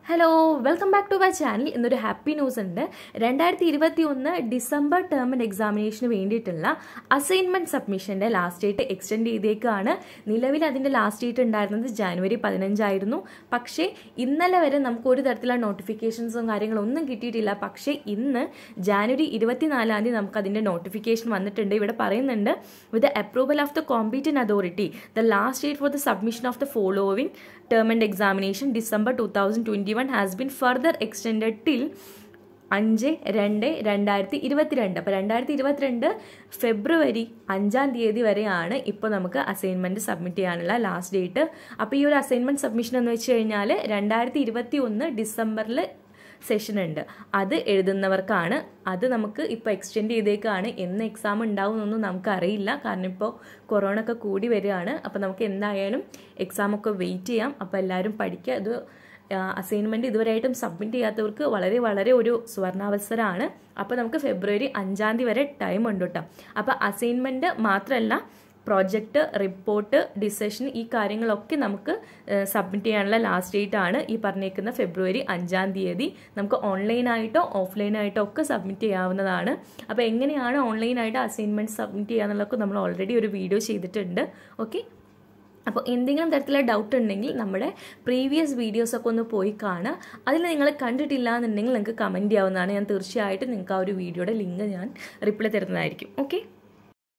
hello welcome back to my channel ഇന്നൊരു happy news ഉണ്ട് രണ്ടായിരത്തി ഇരുപത്തി ഒന്ന് ഡിസംബർ ടേം ആൻഡ് എക്സാമിനേഷന് വേണ്ടിയിട്ടുള്ള അസൈൻമെന്റ് സബ്മിഷന്റെ ലാസ്റ്റ് ഡേറ്റ് എക്സ്റ്റെൻഡ് ചെയ്തേക്കാണ് നിലവിൽ അതിന്റെ ലാസ്റ്റ് ഡേറ്റ് ഉണ്ടായിരുന്നത് ജാനുവരി പതിനഞ്ചായിരുന്നു പക്ഷേ ഇന്നലെ വരെ നമുക്ക് ഒരു തരത്തിലുള്ള നോട്ടിഫിക്കേഷൻസും കാര്യങ്ങളും ഒന്നും കിട്ടിയിട്ടില്ല പക്ഷേ ഇന്ന് ജാനുവരി ഇരുപത്തിനാലാം തീയതി നമുക്ക് അതിന്റെ നോട്ടിഫിക്കേഷൻ വന്നിട്ടുണ്ട് ഇവിടെ പറയുന്നുണ്ട് with approval of the competent authority the last date for the submission of the following term and examination December 2021 has been further extended till അഞ്ച് രണ്ട് രണ്ടായിരത്തി ഇരുപത്തിരണ്ട് അപ്പോൾ രണ്ടായിരത്തി ഇരുപത്തിരണ്ട് ഫെബ്രുവരി അഞ്ചാം തീയതി വരെയാണ് ഇപ്പോൾ നമുക്ക് അസൈൻമെൻറ്റ് സബ്മിറ്റ് ചെയ്യാനുള്ള ലാസ്റ്റ് ഡേറ്റ് അപ്പോൾ ഈ ഒരു അസൈൻമെൻറ്റ് സബ്മിഷൻ എന്ന് വെച്ച് കഴിഞ്ഞാൽ രണ്ടായിരത്തി ഇരുപത്തി ഒന്ന് ഡിസംബറിൽ സെഷൻ ഉണ്ട് അത് എഴുതുന്നവർക്കാണ് അത് നമുക്ക് ഇപ്പോൾ എക്സ്റ്റെൻഡ് ചെയ്തേക്കാണ് എന്ന് എക്സാം ഉണ്ടാവുമെന്നൊന്നും നമുക്ക് അറിയില്ല കാരണം ഇപ്പോൾ കൊറോണ ഒക്കെ കൂടി വരികയാണ് അപ്പോൾ നമുക്ക് എന്തായാലും എക്സാം ഒക്കെ വെയിറ്റ് ചെയ്യാം അപ്പോൾ എല്ലാവരും പഠിക്കുക ഇത് അസൈൻമെൻറ്റ് ഇതുവരെയായിട്ടും സബ്മിറ്റ് ചെയ്യാത്തവർക്ക് വളരെ വളരെ ഒരു സുവർണാവസരമാണ് അപ്പോൾ നമുക്ക് ഫെബ്രുവരി അഞ്ചാം തീയതി വരെ ടൈം ഉണ്ട് കേട്ടോ അപ്പോൾ അസൈൻമെൻറ്റ് മാത്രമല്ല പ്രോജക്റ്റ് റിപ്പോർട്ട് ഡിസിഷൻ ഈ കാര്യങ്ങളൊക്കെ നമുക്ക് സബ്മിറ്റ് ചെയ്യാനുള്ള ലാസ്റ്റ് ഡേറ്റ് ആണ് ഈ പറഞ്ഞേക്കുന്ന ഫെബ്രുവരി അഞ്ചാം തീയതി നമുക്ക് ഓൺലൈനായിട്ടോ ഓഫ്ലൈനായിട്ടോ ഒക്കെ സബ്മിറ്റ് ചെയ്യാവുന്നതാണ് അപ്പോൾ എങ്ങനെയാണ് ഓൺലൈനായിട്ട് അസൈൻമെൻറ്റ് സബ്മിറ്റ് ചെയ്യാന്നുള്ളതൊക്കെ നമ്മൾ ഓൾറെഡി ഒരു വീഡിയോ ചെയ്തിട്ടുണ്ട് ഓക്കെ അപ്പോൾ എന്തെങ്കിലും തരത്തിലുള്ള ഡൗട്ട് ഉണ്ടെങ്കിൽ നമ്മുടെ പ്രീവിയസ് വീഡിയോസൊക്കെ ഒന്ന് പോയി കാണുക അതിൽ നിങ്ങൾ കണ്ടിട്ടില്ല എന്നുണ്ടെങ്കിൽ നിങ്ങൾക്ക് കമൻറ്റ് ചെയ്യാവുന്നതാണ് ഞാൻ തീർച്ചയായിട്ടും നിങ്ങൾക്ക് ആ ഒരു വീഡിയോയുടെ ലിങ്ക് ഞാൻ റിപ്ലൈ തരുന്നതായിരിക്കും ഓക്കെ